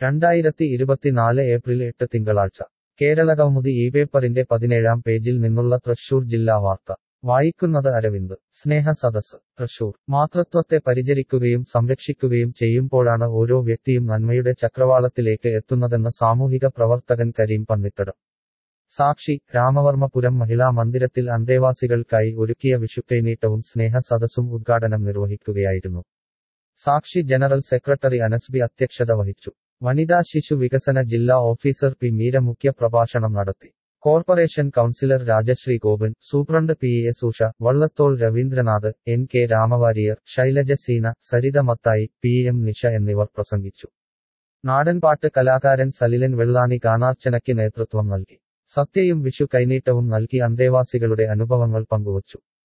രണ്ടായിരത്തി ഇരുപത്തിനാല് ഏപ്രിൽ എട്ട് തിങ്കളാഴ്ച കേരളകൗമുദി ഈ പേപ്പറിന്റെ പതിനേഴാം പേജിൽ നിന്നുള്ള തൃശൂർ ജില്ലാ വാർത്ത വായിക്കുന്നത് അരവിന്ദ് സ്നേഹ സദസ് തൃശൂർ മാതൃത്വത്തെ പരിചരിക്കുകയും സംരക്ഷിക്കുകയും ചെയ്യുമ്പോഴാണ് ഓരോ വ്യക്തിയും നന്മയുടെ ചക്രവാളത്തിലേക്ക് എത്തുന്നതെന്ന് സാമൂഹിക പ്രവർത്തകൻ കരീം പന്നിത്തടം സാക്ഷി രാമവർമ്മപുരം മഹിളാ മന്ദിരത്തിൽ അന്തേവാസികൾക്കായി ഒരുക്കിയ വിഷുക്കൈനീട്ടവും സ്നേഹ സദസ്സും ഉദ്ഘാടനം നിർവഹിക്കുകയായിരുന്നു സാക്ഷി ജനറൽ സെക്രട്ടറി അനസ്ബി അധ്യക്ഷത വഹിച്ചു വനിതാ ശിശു വികസന ജില്ലാ ഓഫീസർ പി മീര മുഖ്യ പ്രഭാഷണം നടത്തി corporation councillor Rajasree Gopan superintendent P S Usha Vallathol Ravindranath N K Ramavarier Shailaja Seena Saritha Mathai P M Nisha എന്നിവർ പ്രസംഗിച്ചു നാടൻപാട്ട് കലാകാരൻ സലിലൻ വെള്ളാനി ഗാനാർച്ചനയ്ക്ക് നേതൃത്വം നൽകി സത്യയും വിഷു കൈനീട്ടവും നൽകി അന്തേവാസികളുടെ അനുഭവങ്ങൾ പങ്കുവച്ചു